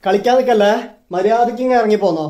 കളിക്കാൻ നിൽക്കല്ലേ മര്യാദയ്ക്ക് ഇങ്ങ് ഇറങ്ങി പോന്നോ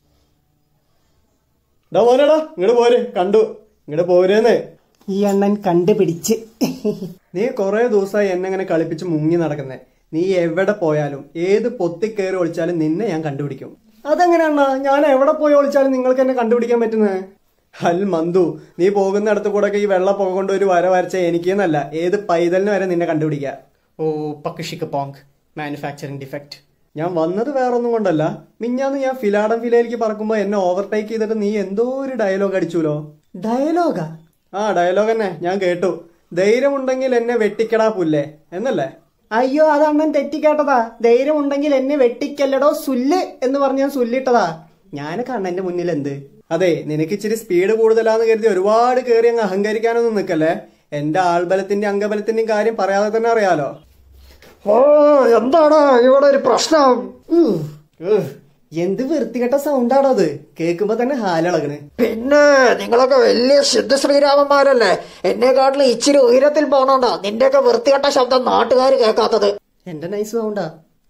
ഡാ പോരടാ ഇങ്ങോട്ട് പോര് കണ്ടു ഇങ്ങോട്ട് പോരേന്ന് ഈ അണ്ണൻ കണ്ടുപിടിച്ച് നീ കുറെ ദിവസമായി എന്നെ ഇങ്ങനെ കളിപ്പിച്ച് മുങ്ങി നടക്കുന്നേ നീ എവിടെ പോയാലും ഏത് പൊത്തി കയറി ഒളിച്ചാലും നിന്നെ ഞാൻ കണ്ടുപിടിക്കും അതെങ്ങനെയാണ ഞാൻ എവിടെ പോയി ഒളിച്ചാലും നിങ്ങൾക്ക് എന്നെ കണ്ടുപിടിക്കാൻ പറ്റുന്നത് ഹൽ മന്തു നീ പോകുന്നിടത്ത് കൂടെ ഒക്കെ ഈ വെള്ള പുക കൊണ്ട് ഒരു വര വരച്ച എനിക്കെന്നല്ല ഏത് പൈതലിന് വരെ നിന്നെ കണ്ടുപിടിക്കുക ഓ പക്കുഷിക്ക് പോങ്ക് മാനുഫാക്ചറിംഗ് ഡിഫക്റ്റ് ഞാൻ വന്നത് വേറൊന്നും കൊണ്ടല്ല മിഞ്ഞാന്ന് ഞാൻ ഫിലാഡം ഫിലയിലേക്ക് പറക്കുമ്പോ എന്നെ ഓവർടേക്ക് ചെയ്തിട്ട് നീ എന്തോ ഒരു ഡയലോഗ് അടിച്ചുല്ലോ ഡയലോഗാ ആ ഡയലോഗ് തന്നെ ഞാൻ കേട്ടു ധൈര്യമുണ്ടെങ്കിൽ എന്നെ വെട്ടിക്കടാ പുല്ലേ എന്നല്ലേ അയ്യോ അത് അണ്ണൻ തെറ്റിക്കേട്ടതാ ധൈര്യം ഉണ്ടെങ്കിൽ എന്നെ വെട്ടിക്കല്ലടോ സുല്ല് എന്ന് പറഞ്ഞ് ഞാൻ സുല്ലിട്ടതാ ഞാനൊക്കെ അണ്ണന്റെ മുന്നിൽ എന്ത് അതെ നിനക്ക് ഇച്ചിരി സ്പീഡ് കൂടുതലാന്ന് കരുതി ഒരുപാട് കയറി അങ്ങ് അഹങ്കരിക്കാനൊന്നും നിൽക്കല്ലേ എന്റെ ആൾബലത്തിന്റെ അംഗബലത്തിന്റെയും കാര്യം പറയാതെ തന്നെ അറിയാലോ ഓ എന്താണ് ഇവിടെ ഒരു പ്രശ്നം ഉം. ഉഹ്. എന്ത് വൃത്തികെട്ട സൗണ്ടാണോ അത് കേൾക്കുമ്പോ തന്നെ ഹാലിളകണ് പിന്നെ നിങ്ങളൊക്കെ വലിയ സിദ്ധ ശ്രീരാമന്മാരല്ലേ എന്നെക്കാട്ടിലും ഇച്ചിരി ഉയരത്തിൽ പോണോണ്ടാ നിന്റെയൊക്കെ വൃത്തികെട്ട ശബ്ദം നാട്ടുകാർ കേൾക്കാത്തത് എന്റെ നൈസ് സൗണ്ടാ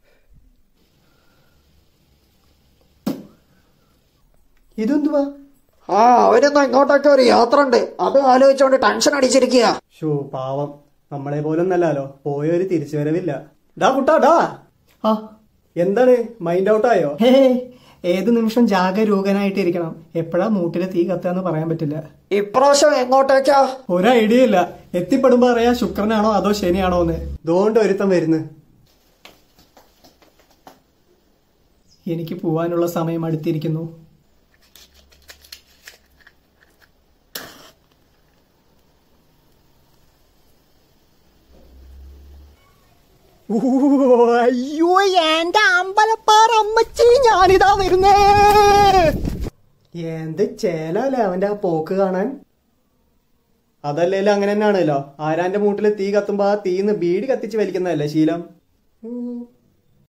ഇതെന്തുവാ ആ അവരിന്ന് ഇങ്ങോട്ടൊക്കെ ഒരു യാത്ര ഉണ്ട് അത് ആലോചിച്ചുകൊണ്ട് ടെൻഷൻ അടിച്ചിരിക്കുക ഷോ പാവം നമ്മളെ പോലൊന്നല്ലോ പോയൊരു തിരിച്ചു വരവില്ല ഡാ കുട്ടാ ഡാ ആ എന്താണ് മൈൻഡ് ഔട്ടായോ ഹേ ഏത് നിമിഷം ജാഗരൂകനായിട്ടിരിക്കണം എപ്പോഴാ മൂട്ടിലെ തീ കത്താന്ന് പറയാൻ പറ്റില്ല ഇപ്രാവശ്യം എങ്ങോട്ടേക്കാ ഒരു ഐഡിയ ഇല്ല എത്തിപ്പെടുമ്പോ അറിയാ ശുക്രനാണോ അതോ ശനിയാണോ എന്ന് ദോണ്ട് ഒരുത്തം വരുന്നു എനിക്ക് പോവാനുള്ള സമയം അടുത്തിരിക്കുന്നു അയ്യോ എന്റെ അമ്പലപ്പാറ അമ്മച്ചി ഞാനിതാ വരുന്നേ എന്ത് ചേലല്ലേ അവന്റെ ആ പോക്ക് കാണാൻ അതല്ലേലും അങ്ങനെ തന്നെയാണല്ലോ ആരാന്റെ മൂട്ടില് തീ കത്തുമ്പോ ആ തീന്ന് ബീഡി കത്തിച്ച് വലിക്കുന്നതല്ലേ ശീലം ഉം.